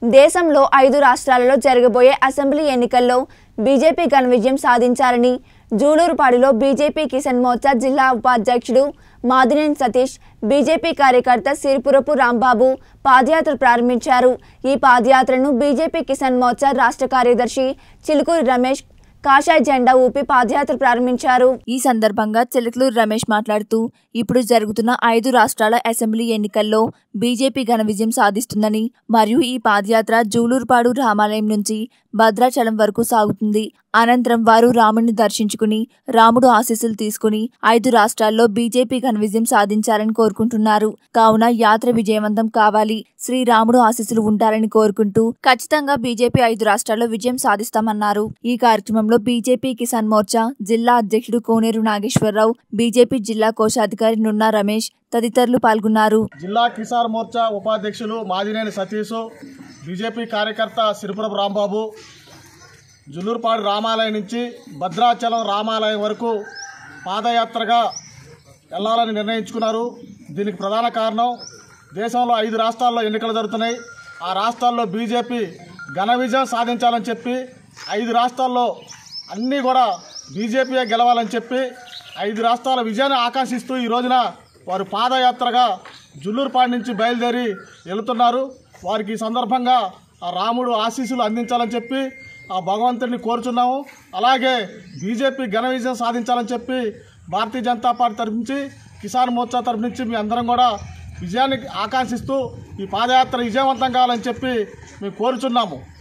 దేశంలో ఐదు రాష్ట్రాలలో జరగబోయే అసెంబ్లీ ఎన్నికల్లో బీజేపీ ఘన విజయం సాధించాలని జూలూరుపాడులో బీజేపీ కిసాన్ మోర్చా జిల్లా ఉపాధ్యక్షుడు మాదినేని సతీష్ బీజేపీ కార్యకర్త సిరిపురపు రాంబాబు పాదయాత్ర ప్రారంభించారు ఈ పాదయాత్రను బీజేపీ కిసాన్ మోర్చా రాష్ట్ర కార్యదర్శి చిలుకూరి రమేష్ కాషాయ జెండా ఊపి పాదయాత్ర ప్రారంభించారు ఈ సందర్భంగా చిలకలూరు రమేష్ మాట్లాడుతూ ఇప్పుడు జరుగుతున్న ఐదు రాష్ట్రాల అసెంబ్లీ ఎన్నికల్లో బీజేపీ ఘన విజయం సాధిస్తుందని మరియు ఈ పాదయాత్ర జూలూరుపాడు రామాలయం నుంచి భద్రాచలం వరకు సాగుతుంది అనంతరం వారు రాముడిని దర్శించుకుని రాముడు ఆశీస్సులు తీసుకుని ఐదు రాష్ట్రాల్లో బీజేపీ ఘన విజయం సాధించాలని కోరుకుంటున్నారు కావున యాత్ర విజయవంతం కావాలి శ్రీరాముడు ఆశీస్సులు ఉంటారని కోరుకుంటూ ఖచ్చితంగా బీజేపీ ఐదు రాష్ట్రాల్లో విజయం సాధిస్తామన్నారు ఈ కార్యక్రమంలో బీజేపీ కిసాన్ మోర్చా జిల్లా అధ్యక్షుడు కోనేరు నాగేశ్వరరావు బీజేపీ జిల్లా కోశాధికారి నున్నా రమేష్ తదితరులు పాల్గొన్నారు జిల్లా కిసాన్ మోర్చా ఉపాధ్యక్షులు మాదినేని సతీష్ బీజేపీ కార్యకర్త సిరిపురపు రాంబాబు జుల్లూరుపాడు రామాలయం నుంచి భద్రాచలం రామాలయం వరకు పాదయాత్రగా వెళ్ళాలని నిర్ణయించుకున్నారు దీనికి ప్రధాన కారణం దేశంలో ఐదు రాష్ట్రాల్లో ఎన్నికలు జరుగుతున్నాయి ఆ రాష్ట్రాల్లో బీజేపీ ఘన విజయం సాధించాలని చెప్పి ఐదు రాష్ట్రాల్లో అన్నీ కూడా బీజేపీయే గెలవాలని చెప్పి ఐదు రాష్ట్రాల విజయాన్ని ఆకాంక్షిస్తూ ఈ రోజున వారు పాదయాత్రగా జుల్లూరుపాడు నుంచి బయలుదేరి వెళుతున్నారు వారికి ఈ సందర్భంగా ఆ రాముడు ఆశీస్సులు అందించాలని చెప్పి ఆ భగవంతుడిని కోరుచున్నాము అలాగే బీజేపీ ఘన విజయం సాధించాలని చెప్పి భారతీయ జనతా పార్టీ తరఫు నుంచి కిసాన్ మోర్చా తరఫు నుంచి మీ అందరం కూడా విజయాన్ని ఆకాంక్షిస్తూ ఈ పాదయాత్ర విజయవంతం కావాలని చెప్పి మేము కోరుచున్నాము